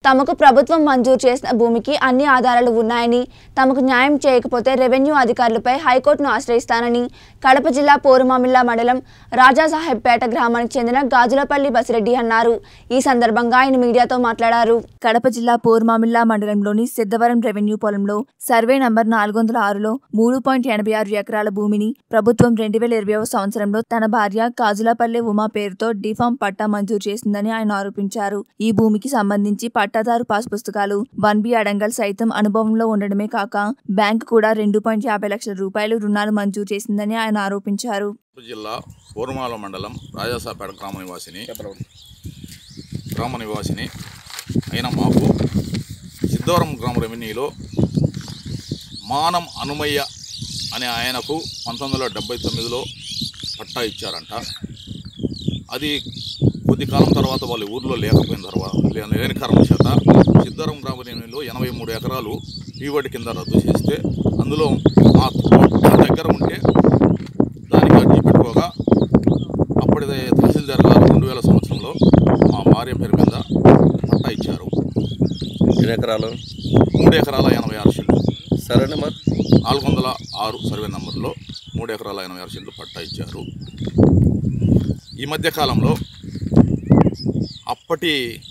తమకు ప్రభుత్వం మంజూరు చేసిన భూమికి అన్ని ఆధారాలు ఉన్నాయని తమకు న్యాయం చేయకపోతే రెవెన్యూ అధికారులపై హైకోర్టును ఆశ్రయిస్తానని కడప జిల్లా పోరుమామిల్లా మండలం రాజాసాహెబ్పేట గ్రామానికి చెందిన గాజులపల్లి బసిరెడ్డి అన్నారు ఈ సందర్భంగా ఆయన మీడియాతో మాట్లాడారు కడప జిల్లా పోరుమామిల్లా మండలంలోని సిద్ధవరం రెవెన్యూ పొలంలో సర్వే నంబర్ నాలుగు వందల ఆరులో మూడు పాయింట్ ఎనభై ఆరు ఎకరాల భూమిని ప్రభుత్వం రెండు వేల ఇరవై సంవత్సరంలో తన భార్య కాజులపల్లె ఉమా పేరుతో డిఫామ్ పట్టా మంజూరు చేసిందని ఆయన ఆరోపించారు ఈ భూమికి సంబంధించి పట్టాదారు పాస్ పుస్తకాలు వన్ బి అడంగల్ సైతం అనుభవంలో ఉండడమే కాక బ్యాంకు కూడా రెండు పాయింట్ యాభై లక్షల రూపాయలు రుణాలు మంజూరు చేసిందని ఆయన ఆరోపించారు కడప జిల్లా పూర్మాల మండలం రాజాసాపేట గ్రామ నివాసిని గ్రామ నివాసిని అయిన మాకు సిద్ధవరం గ్రామ రెవెన్యూలో మానం అనుమయ్య అనే ఆయనకు పంతొమ్మిది వందల డెబ్బై తొమ్మిదిలో పట్టా ఇచ్చారంట అది కొద్ది కాలం తర్వాత వాళ్ళు ఊర్లో లేకపోయిన తర్వాత లే- లేని కారణం చేత సిద్ధవరం గ్రామ రెవెన్యూలో ఎనభై మూడు ఎకరాలు పీవడి కింద రద్దు చేస్తే అందులో మా తోట దగ్గర ఉంటే దానికి అర్జీ పెట్టుకోగా అప్పటి తహసీల్దార్ గారు రెండు వేల సంవత్సరంలో మా భార్య పేరు మీద పట్టా ఇచ్చారు ఎన్ని ఎకరాలు మూడు ఎకరాల ఎనభై ఆరు సెంట్లు సరే నెంబర్ నాలుగు వందల ఆరు సర్వే నంబర్లో మూడు ఎకరాల ఎనభై ఆరు సెంట్లు పట్టా ఇచ్చారు ఈ మధ్య కాలంలో అప్పటి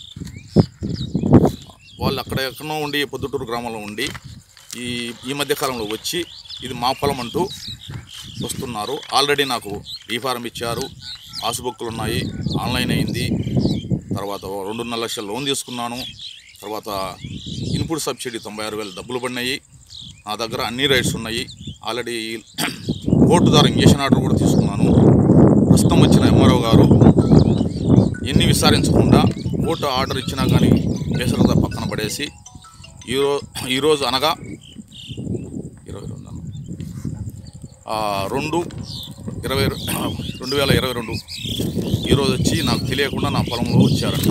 వాళ్ళు అక్కడ ఎక్కడో ఉండి పొద్దుటూరు గ్రామంలో ఉండి ఈ ఈ మధ్య కాలంలో వచ్చి ఇది మా పొలం అంటూ వస్తున్నారు ఆల్రెడీ నాకు రీఫారం ఇచ్చారు పాస్బుక్లు ఉన్నాయి ఆన్లైన్ అయింది తర్వాత రెండున్నర లక్షల లోన్ తీసుకున్నాను తర్వాత ఇన్పుట్ సబ్సిడీ తొంభై ఆరు వేలు డబ్బులు పడినాయి నా దగ్గర అన్ని రైట్స్ ఉన్నాయి ఆల్రెడీ కోర్టు ద్వారా ఇంజక్షన్ ఆర్డర్ కూడా తీసుకున్నాను ప్రస్తుతం వచ్చిన ఎంఆర్ఓ గారు ఎన్ని విచారించకుండా కోర్టు ఆర్డర్ ఇచ్చినా కానీ బేసరత పక్కన పడేసి ఈరో ఈరోజు అనగా ఇరవై రెండు అన్న. ఆ, రెండు ఇరవై రెండు వేల ఇరవై రెండు ఈరోజు వచ్చి నాకు తెలియకుండా నా పొలంలో వచ్చారంట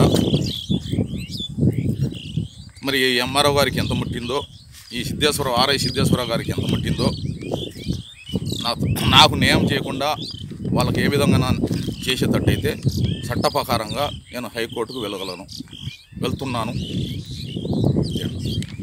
మరి ఈ ఎంఆర్ఓ గారికి ఎంత ముట్టిందో ఈ సిద్ధేశ్వర ఆర్ఐ సిద్ధేశ్వర గారికి ఎంత ముట్టిందో నాకు నాకు న్యాయం చేయకుండా వాళ్ళకి ఏ విధంగా నా చేసేటట్టయితే చట్ట ప్రకారంగా నేను హైకోర్టుకు వెళ్ళగలను వెళ్తున్నాను